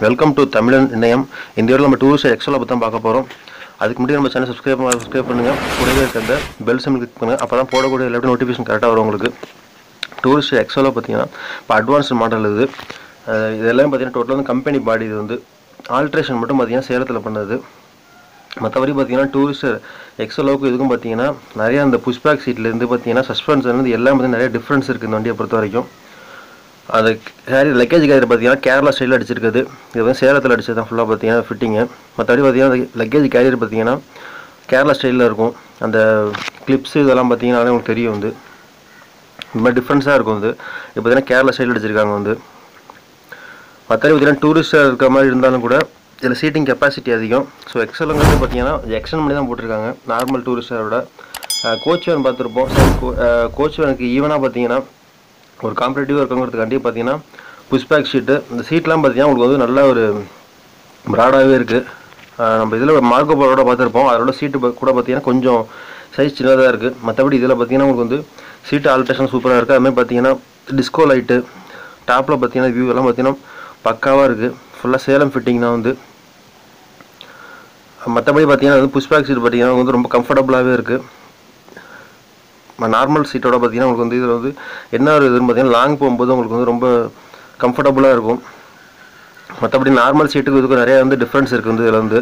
Welcome to தமிழன் இணையம் இந்த வீடியோவில் நம்ம டூரிஸ்ட் எக்ஸலை பற்றி தான் பார்க்க போகிறோம் அதுக்கு முன்னாடி நம்ம சேனல் சப்ஸ்கிரைப் சப்ஸ்கிரைப் பண்ணுங்கள் கூடவே இருக்க அந்த பெல் சிம் கிளிக் பண்ணுங்கள் அப்போ தான் போடக்கூடிய எல்லா நோட்டிஃபிகேஷன் கரெக்டாக வரும் உங்களுக்கு டூரிஸ்ட் எக்ஸலில் பார்த்தீங்கன்னா இப்போ அட்வான்ஸ் மாடல் இது அஹ் இது எல்லாமே பார்த்தீங்கன்னா டோட்டலாக வந்து கம்பெனி பாடி இது வந்து ஆல்ட்ரேஷன் மட்டும் பார்த்தீங்கன்னா சேலத்தில் பண்ணது மற்றபடி பார்த்தீங்கன்னா டூரிஸ்ட் எக்ஸலோவுக்கு இதுக்கும் பார்த்தீங்கன்னா நிறைய அந்த புஷ்பேக் சீட்லேருந்து பார்த்தீங்கன்னா சஸ்பென்ஷன் வந்து எல்லாம் பார்த்தீங்கன்னா நிறைய டிஃப்ரென்ஸ் இருக்குது இந்த வண்டியை பொறுத்த வரைக்கும் அது கேரி லக்கேஜ் கேரியர் பார்த்தீங்கன்னா கேரளா ஸ்டைலில் அடிச்சிருக்குது இது வந்து சேலத்தில் அடிச்சது தான் ஃபுல்லாக பார்த்தீங்கன்னா ஃபிட்டிங்கு மற்றபடி பார்த்தீங்கன்னா லக்கேஜ் கேரியர் பார்த்தீங்கன்னா கேரளா ஸ்டைலில் இருக்கும் அந்த கிளிப்ஸ் இதெல்லாம் பார்த்தீங்கன்னா உங்களுக்கு தெரியும் வந்து இந்த மாதிரி டிஃப்ரென்ஸாக இருக்கும் வந்து இப்போ பார்த்தீங்கன்னா கேரளா ஸ்டைல் அடிச்சிருக்காங்க வந்து மற்றபடி பார்த்தீங்கன்னா டூரிஸ்டாக இருக்கிற மாதிரி இருந்தாலும் கூட இதில் சீட்டிங் கெப்பாசிட்டி அதிகம் ஸோ எக்ஸலுங்கிறது பார்த்தீங்கன்னா எக்ஸ்டன் பண்ணி தான் போட்டிருக்காங்க நார்மல் டூரிஸ்டரை விட கோச் வேன் பார்த்துருப்போம் கோச் வேனுக்கு ஈவனாக பார்த்தீங்கன்னா ஒரு காம்படேட்டிவாக இருக்கங்கிறதுக்காண்டி பார்த்தீங்கன்னா புஷ்பேக் ஷீட்டு இந்த சீட்லாம் பார்த்தீங்கன்னா உங்களுக்கு வந்து நல்ல ஒரு ப்ராடாகவே இருக்குது நம்ம இதில் மார்க்கோ போலோட பார்த்துருப்போம் அதோட சீட்டு கூட பார்த்தீங்கன்னா கொஞ்சம் சைஸ் சின்னதாக இருக்குது மற்றபடி இதில் பார்த்தீங்கன்னா உங்களுக்கு வந்து சீட்டு ஆல்ட்ரேஷன் சூப்பராக இருக்குது அதுமாதிரி பார்த்தீங்கன்னா டிஸ்கோ லைட்டு டாப்பில் பார்த்தீங்கன்னா வியூ எல்லாம் பார்த்தீங்கன்னா பக்காவாக இருக்குது ஃபுல்லாக சேலம் ஃபிட்டிங் தான் வந்து மற்றபடி பார்த்தீங்கன்னா வந்து புஷ்பேக் சீட் பார்த்தீங்கன்னா வந்து ரொம்ப கம்ஃபர்டபுளாகவே இருக்குது நார்மல் சீட்டோட பார்த்தீங்கன்னா உங்களுக்கு வந்து இதில் வந்து என்ன ஒரு இதுன்னு பார்த்தீங்கன்னா லாங் போகும்போது உங்களுக்கு வந்து ரொம்ப கம்ஃபர்டபுளாக இருக்கும் மற்றபடி நார்மல் சீட்டுக்கு இதுக்கு நிறைய வந்து டிஃப்ரென்ஸ் இருக்குது வந்து இதில் வந்து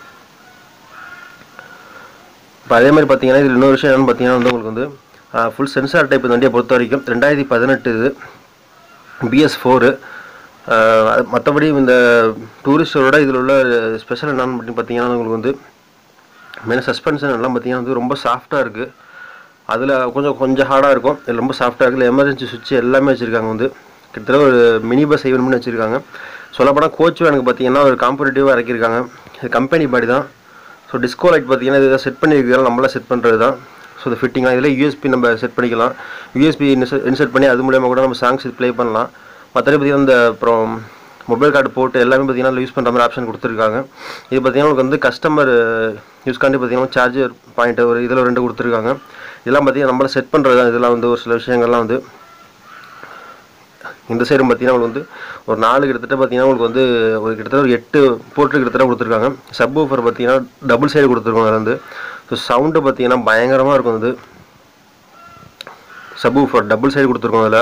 இப்போ அதே மாதிரி பார்த்தீங்கன்னா இதில் இன்னொரு விஷயம் என்னென்னு பார்த்தீங்கன்னா வந்து உங்களுக்கு வந்து ஃபுல் சென்சார் டைப் இந்த வண்டியை பொறுத்த வரைக்கும் ரெண்டாயிரத்தி பதினெட்டு இது பிஎஸ் ஃபோரு மற்றபடி இந்த டூரிஸ்டரோட இதில் உள்ள ஸ்பெஷல் என்னன்னு பார்த்தீங்கன்னா உங்களுக்கு வந்து மெயின் சஸ்பென்ஷன் எல்லாம் பார்த்தீங்கன்னா வந்து ரொம்ப சாஃப்டாக இருக்குது அதில் கொஞ்சம் கொஞ்சம் ஹார்டாக இருக்கும் இதில் ரொம்ப சாஃப்டாக இருக்குது எமர்ஜென்சி சுவிட்ச் எல்லாமே வச்சுருக்காங்க வந்து கிட்டத்தட்ட ஒரு மினி பஸ் ஐவன் பண்ணி வச்சுருக்காங்க சொல்லப்போனால் கோச் எனக்கு பார்த்தீங்கன்னா ஒரு காம்படிட்டிவாக இறக்கியிருக்காங்க இது கம்பெனி பாடி தான் ஸோ டிஸ்கோ லைட் பார்த்தீங்கன்னா இதை செட் பண்ணியிருக்கிறதால நம்மளாம் செட் பண்ணுறது தான் ஸோ இந்த ஃபிட்டிங்லாம் இதில் யூஎஸ்பி நம்ம செட் பண்ணிக்கலாம் யூஎஸ்பி இன்செர்ட் பண்ணி அது மூலயமா கூட நம்ம சாங்ஸ் ப்ளே பண்ணலாம் மற்றபடி பார்த்தீங்கன்னா இந்த அப்புறம் மொபைல் கார்டு போட்டு எல்லாமே பார்த்தீங்கன்னா யூஸ் பண்ணுற மாதிரி ஆப்ஷன் கொடுத்துருக்காங்க இது பார்த்தீங்கன்னா உங்களுக்கு வந்து கஸ்டமர் யூஸ்காண்டி பார்த்தீங்கன்னா சார்ஜர் பாயிண்ட் ஒரு இதில் ரெண்டு கொடுத்துருக்காங்க இதெல்லாம் பார்த்தீங்கன்னா நம்மள செட் பண்ணுறது தான் இதெல்லாம் வந்து ஒரு சில விஷயங்கள்லாம் வந்து இந்த சைடு பார்த்தீங்கன்னா உங்களுக்கு வந்து ஒரு நாலு கிட்டத்தட்ட பார்த்தீங்கன்னா உங்களுக்கு வந்து ஒரு கிட்டத்தட்ட ஒரு எட்டு போர்ட்டு கிட்டத்தட்ட கொடுத்துருக்காங்க சப் ஊஃபர் பார்த்தீங்கன்னா டபுள் சைடு கொடுத்துருக்கோம் அதில் வந்து ஸோ சவுண்டு பார்த்தீங்கன்னா பயங்கரமாக இருக்கும் அது சப் ஊஃபர் டபுள் சைடு கொடுத்துருக்கோம் அதில்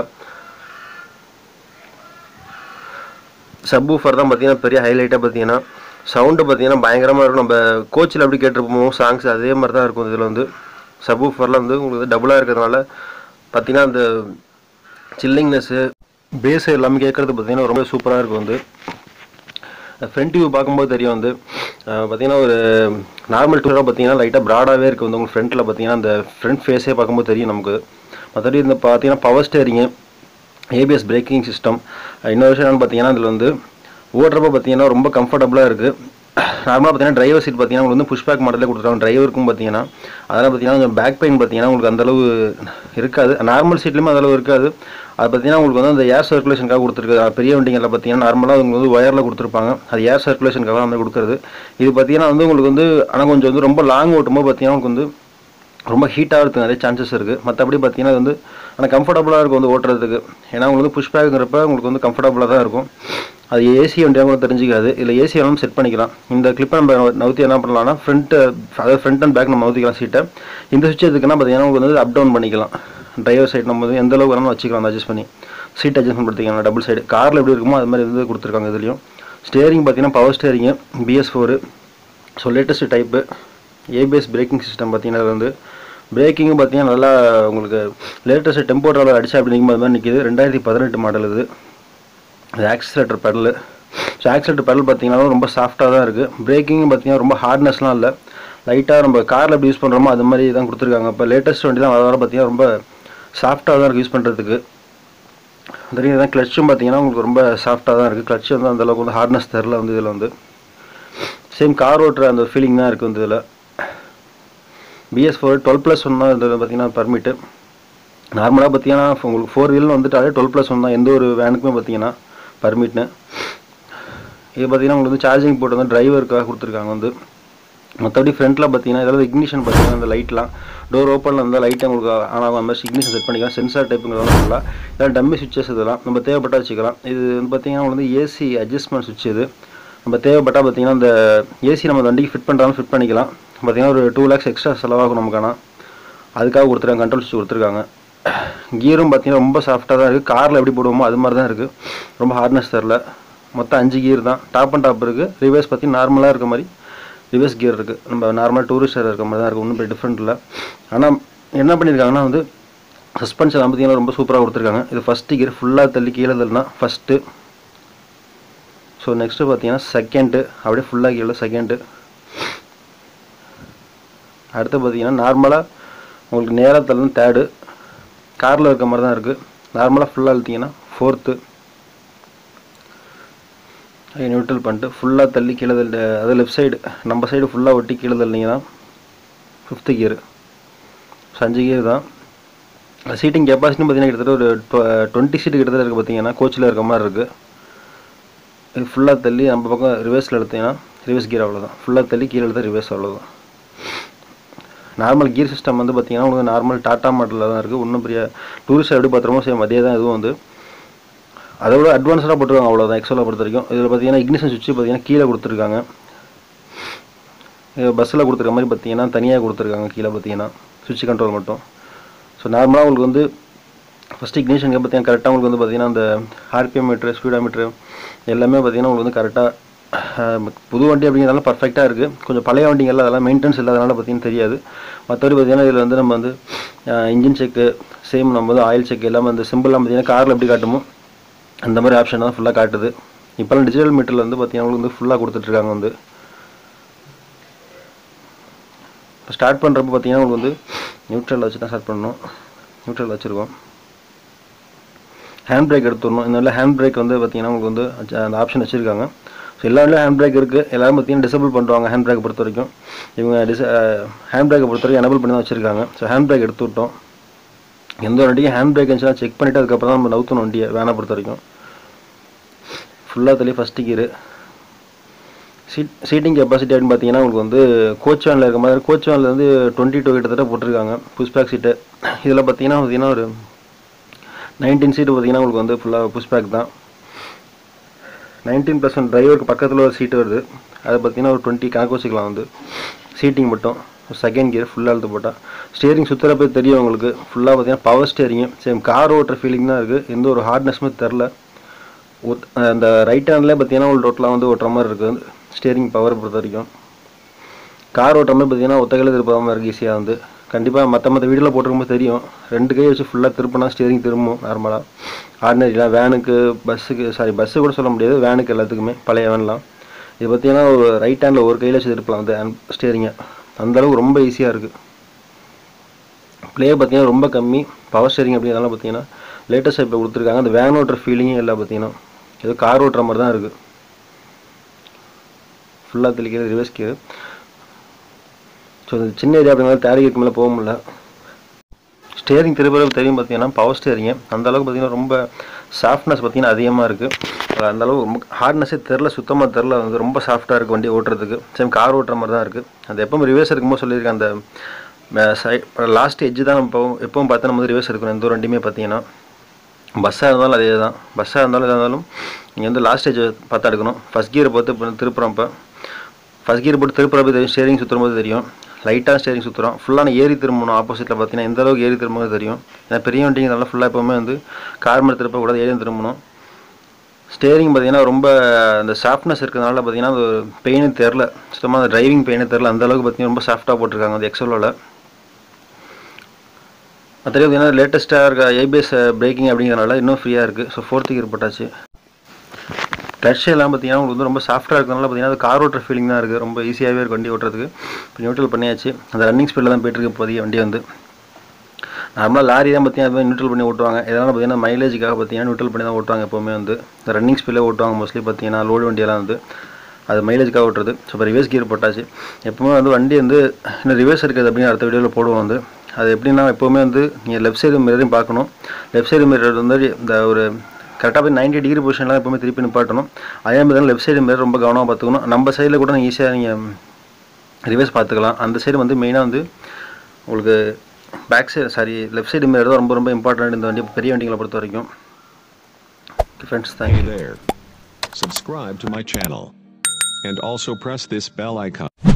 சப் ஊஃபர் தான் பார்த்தீங்கன்னா பெரிய ஹைலைட்டாக பார்த்தீங்கன்னா சவுண்டு பார்த்தீங்கன்னா பயங்கரமாக இருக்கும் நம்ம கோச்சில் எப்படி கேட்டிருப்போமோ சாங்ஸ் அதே மாதிரி தான் இருக்கும் இதில் வந்து சப் ஊஃபர்லாம் வந்து உங்களுக்கு டபுளாக இருக்கிறதுனால பார்த்தீங்கன்னா அந்த சில்லிங்னஸ்ஸு பேஸ் எல்லாமே கேட்குறது பார்த்தீங்கன்னா ரொம்ப சூப்பராக இருக்கும் வந்து ஃப்ரண்ட் வியூ பார்க்கும்போது தெரியும் வந்து பார்த்தீங்கன்னா ஒரு நார்மல் டூராக பார்த்தீங்கன்னா லைட்டாக ப்ராடாகவே இருக்குது வந்து உங்களுக்கு ஃப்ரண்ட்டில் பார்த்தீங்கன்னா அந்த ஃப்ரண்ட் ஃபேஸே பார்க்கும்போது தெரியும் நமக்கு மற்றபடி இந்த பார்த்தீங்கன்னா power steering ABS braking system இன்னொரு விஷயம் என்னென்னு பார்த்தீங்கன்னா அதில் வந்து ஓட்டுறப்ப பார்த்தீங்கன்னா ரொம்ப கம்ஃபர்டபுளாக இருக்குது நார்மலாக பார்த்தீங்கன்னா டிரைவர் சீட் பார்த்தீங்கன்னா உங்களுக்கு வந்து புஷ்பேக் மாடலே கொடுத்துருக்காங்க டிரைவருக்கும் பார்த்தீங்கன்னா அதெல்லாம் பார்த்தீங்கன்னா பேக் பெயின் பார்த்தீங்கன்னா உங்களுக்கு அந்தளவு இருக்காது நார்மல் சீட்லேயுமே அந்தளவு இருக்காது அது பார்த்தீங்கன்னா உங்களுக்கு வந்து அந்த ஏர் சர்க்குலேஷனுக்காக கொடுத்துருக்கு பெரிய வண்டிங்களில் பார்த்தீங்கன்னா நார்மலாக உங்களுக்கு வந்து ஒயரில் கொடுத்துருப்பாங்க அது ஏர் சர்க்குலேஷனுக்காக அந்த கொடுக்குறது இது பார்த்தீங்கன்னா வந்து உங்களுக்கு வந்து ஆனால் கொஞ்சம் வந்து ரொம்ப லாங் ஓட்டும்போது பார்த்தீங்கன்னா உங்களுக்கு வந்து ரொம்ப ஹீட் ஆகிறதுக்கு நிறைய சான்சஸ் இருக்குது மற்றபடி பார்த்தீங்கன்னா அது வந்து ஆனால் கம்ஃபர்டபுளாக இருக்கும் வந்து ஓட்டுறதுக்கு ஏன்னா உங்களுக்கு வந்து புஷ் பேக்குங்கிறப்ப உங்களுக்கு வந்து கம்ஃபர்டபுளாக தான் இருக்கும் அது ஏசி வண்டியாக கூட தெரிஞ்சிக்காது இல்லை ஏசி வேணாலும் செட் பண்ணிக்கலாம் இந்த கிளிப்பை நம்ம நவுத்தி என்ன பண்ணலாம்னா ஃப்ரண்ட்டு அதாவது ஃப்ரண்ட் அண்ட் பேக் நம்ம நவுத்திக்கலாம் சீட்டை இந்த சுவிட்ச் எதுக்குன்னா பார்த்தீங்கன்னா உங்களுக்கு வந்து அப் டவுன் பண்ணிக்கலாம் டிரைவர் சைடு நம்ம வந்து எந்த அளவுக்கு வேணாலும் வச்சுக்கலாம் அட்ஜஸ்ட் பண்ணி சீட் அட்ஜஸ்ட்மெண்ட் படுத்திக்கலாம் டபுள் சைடு காரில் எப்படி இருக்குமோ அது மாதிரி வந்து கொடுத்துருக்காங்க இதுலேயும் ஸ்டேரிங் பார்த்தீங்கன்னா power steering BS four so latest type ABS braking system பார்த்தீங்கன்னா அது வந்து பிரேக்கிங்கும் பார்த்தீங்கன்னா நல்லா உங்களுக்கு லேட்டஸ்ட் டெம்போ ட்ராவலர் அடிச்சா அப்படிங்கும் அது மாதிரி நிற்கிது ரெண்டாயிரத்தி பதினெட்டு மாடல் இது இது accelerator pedal so accelerator pedal பார்த்தீங்கன்னா ரொம்ப சாஃப்டாக தான் இருக்குது பிரேக்கிங்கும் பார்த்தீங்கன்னா ரொம்ப ஹார்ட்னஸ்லாம் இல்லை லைட்டாக நம்ம காரில் எப்படி யூஸ் பண்ணுறோமோ அது மாதிரி தான் கொடுத்துருக்காங்க இப்போ லேட்டஸ்ட் வண்டிலாம் வர வர பார்த்தீங்கன்னா ரொம்ப சாஃப்டாக தான் இருக்குது யூஸ் பண்ணுறதுக்கு தெரியும் தான் கிளச்சும் பார்த்தீங்கன்னா உங்களுக்கு ரொம்ப சாஃப்டாக தான் இருக்குது கிளச் வந்து அந்தளவுக்கு வந்து ஹார்ட்னஸ் தெரில வந்து இதில் வந்து சேம் கார் ஓட்டுற அந்த ஃபீலிங் தான் இருக்குது வந்து இதில் BS four twelve plus one தான் இதில் பார்த்தீங்கன்னா பர்மிட்டு நார்மலாக பார்த்தீங்கன்னா உங்களுக்கு ஃபோர் வீல்னு வந்துட்டாலே டுவெல் ப்ளஸ் ஒன் தான் எந்த ஒரு வேனுக்குமே பார்த்தீங்கன்னா பர்மிட்னு இது பார்த்தீங்கன்னா உங்களுக்கு வந்து சார்ஜிங் போட்டு வந்து டிரைவருக்காக கொடுத்துருக்காங்க வந்து மற்றபடி ஃப்ரண்ட்டில் பார்த்தீங்கன்னா ஏதாவது இக்னிஷன் பார்த்தீங்கன்னா அந்த லைட்லாம் டோர் ஓப்பனில் இருந்தால் லைட்டை உங்களுக்கு ஆன் ஆகும் அந்த மாதிரி இக்னிஷன் செட் பண்ணிக்கலாம் சென்சார் டைப்புங்கிறதெல்லாம் சொல்லலாம் இதெல்லாம் டம்மி சுவிச்சஸ் இதெல்லாம் நம்ம தேவைப்பட்டா வச்சுக்கலாம் இது வந்து பார்த்தீங்கன்னா வந்து ஏசி அட்ஜஸ்ட்மெண்ட் சுவிட்ச் இது நம்ம தேவைப்பட்டால் பார்த்தீங்கன்னா இந்த ஏசி நம்ம வண்டிக்கு ஃபிட் பண்ணுறாலும் ஃபிட் பண்ணிக்கலாம் பார்த்தீங்கன்னா ஒரு டூ லேக்ஸ் எக்ஸ்ட்ரா செலவாகும் நமக்கு ஆனால் அதுக்காக கொடுத்துருக்காங்க கண்ட்ரோல் சுவிட்ச் கொடுத்துருக்காங்க கீரும் பார்த்தீங்கன்னா ரொம்ப சாஃப்டாக தான் இருக்குது காரில் எப்படி போடுவோமோ அது மாதிரி தான் இருக்குது ரொம்ப ஹார்ட்னஸ் தெரில மொத்தம் அஞ்சு கீர் தான் டாப் அண்ட் டாப் இருக்குது ரிவர்ஸ் பார்த்தீங்கன்னா நார்மலாக இருக்க மாதிரி ரிவர்ஸ் கியர் இருக்குது நம்ம நார்மல் டூரிஸ்டர் இருக்க மாதிரி தான் இருக்குது ஒன்றும் டிஃப்ரெண்ட் இல்லை ஆனால் என்ன பண்ணியிருக்காங்கன்னா வந்து சஸ்பென்ஷன் பார்த்தீங்கன்னா ரொம்ப சூப்பராக கொடுத்துருக்காங்க இது ஃபஸ்ட்டு கியர் ஃபுல்லாக தள்ளி கீழே தள்ளினா ஃபஸ்ட்டு ஸோ நெக்ஸ்ட்டு பார்த்தீங்கன்னா செகண்டு அப்படியே ஃபுல்லாக கீழே செகண்டு அடுத்து பார்த்தீங்கன்னா நார்மலாக உங்களுக்கு நேராக தள்ளணும் தேர்டு காரில் இருக்க மாதிரி தான் இருக்குது நார்மலாக ஃபுல்லாக இழுத்தீங்கன்னா ஃபோர்த்து நியூட்ரல் பண்ணிட்டு ஃபுல்லாக தள்ளி கீழே தள்ளி அது லெஃப்ட் சைடு நம்ம சைடு ஃபுல்லாக ஒட்டி கீழே தள்ளிங்கன்னா ஃபிஃப்த்து கியர் அஞ்சு கியர் தான் சீட்டிங் கெப்பாசிட்டி பார்த்தீங்கன்னா கிட்டத்தட்ட ஒரு டுவெண்ட்டி சீட்டு கிட்டத்தட்ட இருக்குது பார்த்தீங்கன்னா கோச்சில் இருக்க மாதிரி இருக்குது இது ஃபுல்லாக தள்ளி நம்ம பக்கம் ரிவர்ஸில் எடுத்தீங்கன்னா ரிவர்ஸ் கியர் அவ்வளோதான் ஃபுல்லாக தள்ளி கீழே எடுத்தால் ரிவர்ஸ் அவ்வளோதான் நார்மல் கியர் சிஸ்டம் வந்து பார்த்தீங்கன்னா உங்களுக்கு நார்மல் டாட்டா மாடலில் தான் இருக்குது ஒன்றும் பெரிய டூரிஸ்ட் எப்படி பார்த்துறமோ சேம் அதே தான் இதுவும் வந்து அதை விட அட்வான்ஸ்டாக போட்டுருக்காங்க அவ்வளோதான் எக்ஸோவில் பொறுத்த வரைக்கும் இதில் பார்த்தீங்கன்னா இக்னிஷன் சுவிட்ச் பார்த்தீங்கன்னா கீழே கொடுத்துருக்காங்க பஸ்ஸில் கொடுத்துருக்க மாதிரி பார்த்தீங்கன்னா தனியாக கொடுத்துருக்காங்க கீழே பார்த்தீங்கன்னா சுவிட்ச் கண்ட்ரோல் மட்டும் ஸோ நார்மலாக உங்களுக்கு வந்து ஃபஸ்ட் இக்னிஷனுக்கு பார்த்தீங்கன்னா கரெக்டாக உங்களுக்கு வந்து பார்த்தீங்கன்னா அந்த ஆர்பிஎம் மீட்ரு ஸ்பீடோமீட்ரு எல்லாமே பார்த்தீங்கன்னா உங்களுக்கு வந்து கரெக்டாக புது வண்டி அப்படிங்கிறதால பர்ஃபெக்டாக இருக்குது கொஞ்சம் பழைய வண்டிங்கள்லாம் அதெல்லாம் மெயின்டெனன்ஸ் இல்லாதனால பார்த்தீங்கன்னா தெரியாது மற்றபடி பார்த்தீங்கன்னா இதில் வந்து நம்ம வந்து இன்ஜின் செக்கு சேம் நம்ம வந்து ஆயில் செக் எல்லாமே அந்த சிம்பிளாக பார்த்தீங்கன்னா காரில் எப்படி காட்டுமோ அந்த மாதிரி ஆப்ஷன் தான் ஃபுல்லாக காட்டுது இப்போலாம் டிஜிட்டல் மீட்டரில் வந்து பார்த்தீங்கன்னா உங்களுக்கு வந்து ஃபுல்லாக கொடுத்துட்ருக்காங்க வந்து இப்போ ஸ்டார்ட் பண்ணுறப்ப பார்த்தீங்கன்னா உங்களுக்கு வந்து நியூட்ரல் வச்சு தான் ஸ்டார்ட் பண்ணணும் நியூட்ரல் வச்சுருக்கோம் ஹேண்ட் பிரேக் எடுத்துடணும் இந்த ஹேண்ட் பிரேக் வந்து பார்த்தீங்கன்னா உங்களுக்கு வந்து அந்த ஆப்ஷன் வச்சுருக்காங்க ஸோ எல்லா இடத்துலையும் ஹேண்ட் பிரேக் இருக்குது எல்லாரும் பார்த்தீங்கன்னா டிசபிள் பண்ணுவாங்க ஹேண்ட் பிரேக்கை பொறுத்த வரைக்கும் இவங்க டிச ஹேண்ட் பிரேக்கை பொறுத்த வரைக்கும் எனபிள் பண்ணி தான் வச்சுருக்காங்க ஸோ ஹேண்ட் பிரேக் எடுத்து விட்டோம் எந்த ஒரு வண்டியும் ஹேண்ட் பிரேக் இருந்துச்சுன்னா செக் பண்ணிவிட்டு அதுக்கப்புறம் தான் நம்ம நவுத்தணும் வண்டியை வேனை பொறுத்த வரைக்கும் ஃபுல்லாக தள்ளி first gear seat seating capacity அப்படின்னு பார்த்தீங்கன்னா உங்களுக்கு வந்து கோச் வேனில் இருக்க மாதிரி கோச் வேனில் வந்து டுவெண்ட்டி டூ கிட்டத்தட்ட போட்டிருக்காங்க புஷ் பேக் சீட்டு இதில் பார்த்தீங்கன்னா பார்த்தீங்கன்னா ஒரு நைன்டீன் சீட்டு பார்த்தீங்கன்னா உங்களுக்கு வந்து ஃபுல்லாக புஷ் பேக் தான் நைன்டீன் பர்சன்ட் டிரைவருக்கு பக்கத்தில் ஒரு சீட்டு வருது அதை பார்த்தீங்கன்னா ஒரு டுவெண்ட்டி கணக்கு வச்சுக்கலாம் வந்து சீட்டிங் மட்டும் செகண்ட் கியர் ஃபுல்லாக அழுத்து போட்டால் ஸ்டியரிங் சுற்றுறப்ப தெரியும் உங்களுக்கு ஃபுல்லாக பார்த்தீங்கன்னா பவர் ஸ்டியரிங்கு சேம் கார் ஓட்டுற ஃபீலிங் தான் இருக்குது எந்த ஒரு ஹார்ட்னஸுமே தெரில அந்த ரைட் ஹேண்ட்லேயே பார்த்தீங்கன்னா ஒரு ரோட்டில் வந்து ஓட்டுற மாதிரி இருக்குது ஸ்டியரிங் பவர் பொறுத்த வரைக்கும் கார் ஓட்டுற மாதிரி பார்த்தீங்கன்னா ஒத்தகையில் திருப்பாத மாதிரி இருக்குது ஈஸியாக வந்து கண்டிப்பாக மற்ற மற்ற வீடியோவில் போட்டிருக்கும்போது தெரியும் ரெண்டு கை வச்சு ஃபுல்லாக திருப்பினா ஸ்டியரிங் திரும்பும் நார்மலாக ஆர்டினரிலாம் வேனுக்கு பஸ்ஸுக்கு சாரி பஸ்ஸு கூட சொல்ல முடியாது வேனுக்கு எல்லாத்துக்குமே பழைய வேன்லாம் இது பார்த்தீங்கன்னா ஒரு ரைட் ஹேண்டில் ஒரு கையில் வச்சு திருப்பலாம் அந்த ஸ்டியரிங்கை அந்தளவுக்கு ரொம்ப ஈஸியாக இருக்குது ப்ளே பார்த்தீங்கன்னா ரொம்ப கம்மி பவர் ஸ்டேரிங் அப்படிங்கிறதெல்லாம் பார்த்தீங்கன்னா லேட்டஸ்ட் டைப்பில் கொடுத்துருக்காங்க அந்த வேன் ஓட்டுற ஃபீலிங்கே இல்லை பார்த்தீங்கன்னா ஏதோ கார் ஓட்டுற மாதிரி தான் இருக்குது ஃபுல்லாக தெளிக்கிறது ரிவர்ஸ் கியர் ஸோ இந்த சின்ன ஏரியா அப்படிங்கிறது தேரிக்கு மேலே போக முடியல ஸ்டேரிங் திருப்பறவு தெரியும் பார்த்தீங்கன்னா பவர் ஸ்டேரிங்கு அந்த அளவுக்கு பார்த்தீங்கன்னா ரொம்ப சாஃப்ட்னஸ் பார்த்தீங்கன்னா அதிகமாக இருக்குது அந்த அளவுக்கு ரொம்ப ஹார்ட்னஸே தெரில சுத்தமாக தெரில வந்து ரொம்ப சாஃப்ட்டாக இருக்குது வண்டி ஓட்டுறதுக்கு சேம் கார் ஓட்டுற மாதிரி தான் இருக்குது அது எப்பவும் ரிவர்ஸ் இருக்கும்போது சொல்லியிருக்கேன் அந்த சை லாஸ்ட் எட்ஜ் தான் நம்ம எப்பவும் பார்த்தா நம்ம ரிவர்ஸ் இருக்கணும் எந்த ஒரு வண்டியுமே பார்த்தீங்கன்னா பஸ்ஸாக இருந்தாலும் அதே தான் பஸ்ஸாக இருந்தாலும் எதாக இருந்தாலும் நீங்கள் வந்து லாஸ்ட் எட்ஜ் பார்த்தா எடுக்கணும் ஃபஸ்ட் கியரை பார்த்து இப்போ திருப்புறோம் இப்போ ஃபஸ்ட் கியர் போட்டு திருப்புறப்ப தெரியும் ஸ்டேரிங் சுற்றுற போது தெரியும் லைட்டாக ஸ்டேரிங் சுற்றுறோம் ஃபுல்லான ஏறி திரும்பணும் ஆப்போசிட்டில் பார்த்தீங்கன்னா எந்த அளவுக்கு ஏறி திரும்புறது தெரியும் ஏன்னா பெரிய வண்டிங்கிறதால ஃபுல்லாக எப்போவுமே வந்து கார் மேலே திருப்பக்கூடாது ஏறி திரும்பணும் ஸ்டேரிங் பார்த்தீங்கன்னா ரொம்ப அந்த சாஃப்ட்னஸ் இருக்கிறதுனால பார்த்தீங்கன்னா அது பெயினே தெரில சுத்தமாக அந்த டிரைவிங் பெயினே தெரில அந்த அளவுக்கு பார்த்தீங்கன்னா ரொம்ப சாஃப்ட்டாக போட்டிருக்காங்க அந்த எக்ஸலோவில் மற்றபடி பார்த்தீங்கன்னா லேட்டஸ்ட்டாக இருக்க ஏபிஎஸ் பிரேக்கிங் அப்படிங்கிறனால இன்னும் ஃப்ரீயாக இருக்குது ஸோ ஃபோர்த்து கியர் போட்டாச்சு கிளட்ச் எல்லாம் பார்த்தீங்கன்னா உங்களுக்கு வந்து ரொம்ப சாஃப்ட்டாக இருக்கிறதுனால பார்த்தீங்கன்னா அது கார் ஓட்டுற ஃபீலிங் தான் இருக்குது ரொம்ப ஈஸியாகவே இருக்குது வண்டி ஓட்டுறதுக்கு இப்போ நியூட்ரல் பண்ணியாச்சு அந்த ரன்னிங் ஸ்பீடில் தான் போயிட்டுருக்கு இப்போதைய வண்டி வந்து நார்மலாக லாரி தான் பார்த்தீங்கன்னா நியூட்ரல் பண்ணி ஓட்டுவாங்க இதெல்லாம் பார்த்தீங்கன்னா மைலேஜுக்காக பார்த்தீங்கன்னா நியூட்ரல் பண்ணி தான் ஓட்டுவாங்க எப்போவுமே வந்து இந்த ரன்னிங் ஸ்பீடில் ஓட்டுவாங்க மோஸ்ட்லி பார்த்தீங்கன்னா லோடு வண்டியெல்லாம் வந்து அது மைலேஜுக்காக ஓட்டுறது ஸோ இப்போ ரிவர்ஸ் கியர் போட்டாச்சு எப்போவுமே வந்து வண்டி வந்து இன்னும் ரிவர்ஸ் இருக்குது அப்படின்னு அடுத்த வீடியோவில் போடுவோம் வந்து அது எப்படின்னா எப்போவுமே வந்து நீங்கள் லெஃப்ட் சைடு மிரரையும் பார்க்கணும் லெஃப்ட் சைடு மிரர் வந்து இந்த ஒரு கரெக்டாக போய் நைன்டி டிகிரி பொசிஷன்லாம் எப்போவுமே திருப்பி நிப்பாட்டணும் அதே மாதிரி தான் லெஃப்ட் சைடு மிரர் ரொம்ப கவனமாக பார்த்துக்கணும் நம்ம சைடில் கூட நீங்கள் ஈஸியாக நீங்கள் ரிவர்ஸ் பார்த்துக்கலாம் அந்த சைடு வந்து மெயினாக வந்து உங்களுக்கு back side sorry left side mirror தான் ரொம்ப ரொம்ப இம்பார்ட்டன்ட் இந்த வண்டி பெரிய வண்டிகளை பொறுத்த வரைக்கும் friends Hey thank you there. Subscribe to my channel. And also press this bell icon.